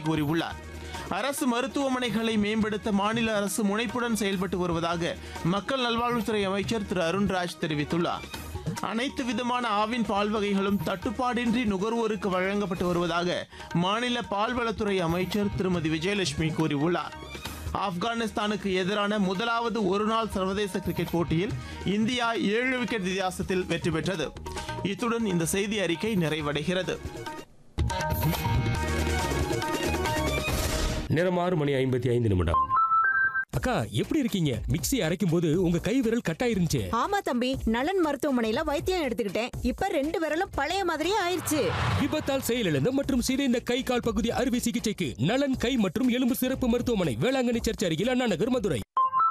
கூறியுள்ளார் அரசு மருத்துவமனைகளை மேம்படுத்த மாநில அரசு முனைப்புடன் செயல்பட்டு வருவதாக மக்கள் நல்வாழ்வுத்துறை அமைச்சர் திரு அருண்ராஜ் தெரிவித்துள்ளார் அனைத்து விதமான ஆவின் பால் வகைகளும் தட்டுப்பாடின்றி நுகர்வோருக்கு வழங்கப்பட்டு வருவதாக மாநில பால்வளத்துறை அமைச்சர் திருமதி விஜயலட்சுமி கூறியுள்ளார் ஆப்கானிஸ்தானுக்கு எதிரான முதலாவது ஒருநாள் சர்வதேச கிரிக்கெட் போட்டியில் இந்தியா ஏழு விக்கெட் வித்தியாசத்தில் வெற்றி பெற்றது இத்துடன் இந்த செய்தி அறிக்கை நிறைவடைகிறது நேரம் ஆறு மணி ஐம்பத்தி ஐந்து நிமிடம் அக்கா எப்படி இருக்கீங்க மிக்ஸி அரைக்கும் போது உங்க கை விரல் கட்டாயிருந்துச்சு ஆமா தம்பி நலன் மருத்துவமனையில வைத்தியம் எடுத்துக்கிட்டேன் இப்ப ரெண்டு விரலும் பழைய மாதிரியே ஆயிருச்சு விபத்தால் செயலிழந்த மற்றும் சிதைந்த கை கால் பகுதி அறுவை சிகிச்சைக்கு நலன் கை மற்றும் எலும்பு சிறப்பு மருத்துவமனை வேளாங்கண்ணி சர்ச் அருகில் அண்ணா நகர் மதுரை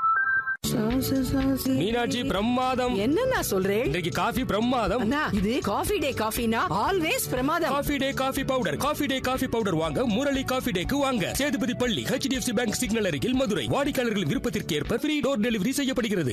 மீனாட்சி பிரமாதம் என்னண்ணா சொல்றேன் இன்றைக்கு காஃபி பிரமாதம் அண்ணா இது காஃபி டே காஃபினா ஆல்வேஸ் பிரமாதம் coffee day coffee powder coffee day coffee powder வாங்க முரளி காஃபி டேக்கு வாங்க சேதுபதி பள்ளி ஹெச்டிஎஃப்சி பேங்க் சிக்னல் அருகில் மதுரை வாடிக்கையாளர்கள் விருப்பத்திற்கு ஏற்ப ஃப்ரீ டோர் டெலிவரி செய்யப்படுகிறது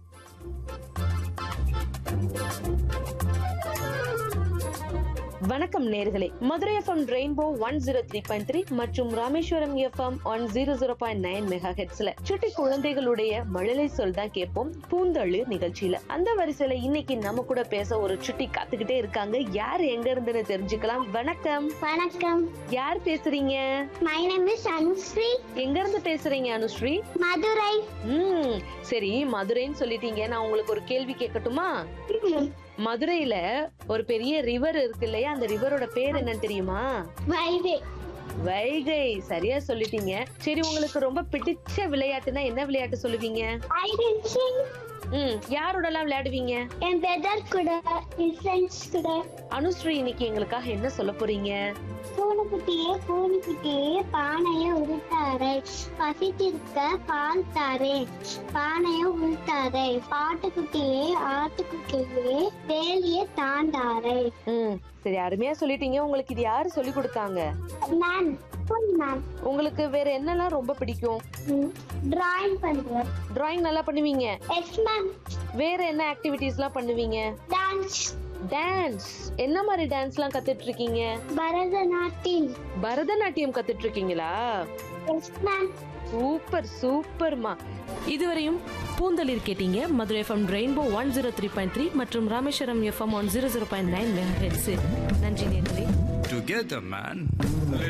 வணக்கம் நேர்களே Madurai FM rainbow one zero three point three மற்றும் Rameswaram FM one zero zero point nine mega ஹெட்ஸ்ல சுட்டி குழந்தைகளுடைய மழலை சொல் தான் கேட்போம் பூந்தள்ளு நிகழ்ச்சியில அந்த வரிசையில இன்னைக்கு நம்ம கூட பேச ஒரு சுட்டி காத்துக்கிட்டே இருக்காங்க யார் எங்க இருந்துன்னு தெரிஞ்சுக்கலாம் வணக்கம் வணக்கம் யார் பேசுறீங்க மை நேம் இஸ் அனுஸ்ரீ எங்க இருந்து பேசுறீங்க அனுஸ்ரீ மதுரை ம் சரி மதுரைன்னு சொல்லிட்டீங்க நான் உங்களுக்கு ஒரு கேள்வி கேட்கட்டுமா மதுரையில ஒரு பெரிய ரிவர் இருக்கு இல்லையா அந்த ரிவரோட பேர் என்னன்னு தெரியுமா வைகை வைகை சரியா சொல்லிட்டீங்க சரி உங்களுக்கு ரொம்ப பிடிச்ச விளையாட்டுனா என்ன விளையாட்டு சொல்லுவீங்க ஐடென்டிங் ம் யாரோடலாம் விளையாடுவீங்க என் பிரதர் கூட என் ஃப்ரெண்ட்ஸ் கூட அனுஸ்ரீ இன்னைக்கு எங்களுக்காக என்ன சொல்ல போறீங்க பூனைக்குட்டியே பூனைக்குட்டியே பானைய உருட்டாரே பசித்திருக்க பால் தாரே பானைய உருட்டாரே பாட்டுக்குட்டியே ஆட்டுக்குட்டியே வேலிய தாண்டாரே ம் சரி அருமையா சொல்லிட்டீங்க உங்களுக்கு இது யாரு சொல்லி கொடுத்தாங்க மேம் மேம் உங்களுக்கு வேற என்னெல்லாம் ரொம்ப பிடிக்கும் டிராயிங் பண்றேன் டிராயிங் நல்லா பண்ணுவீங்க எஸ் மேம் வேற என்ன ஆக்டிவிட்டீஸ்லாம் பண்ணுவீங்க டான்ஸ் டான்ஸ் என்ன மாதிரி டான்ஸ்லாம் கத்துட்டு இருக்கீங்க பரதநாட்டியம் பரதநாட்டியம் கத்துட்டு இருக்கீங்களா எஸ் மேம் சூப்பர் சூப்பர்மா இதுவரையும் பூந்தளிர் கேட்டீங்க Madurai FM rainbow one zero three point three மற்றும் Rameswaram FM one zero zero point nine நன்றி நேர்களே Together, man.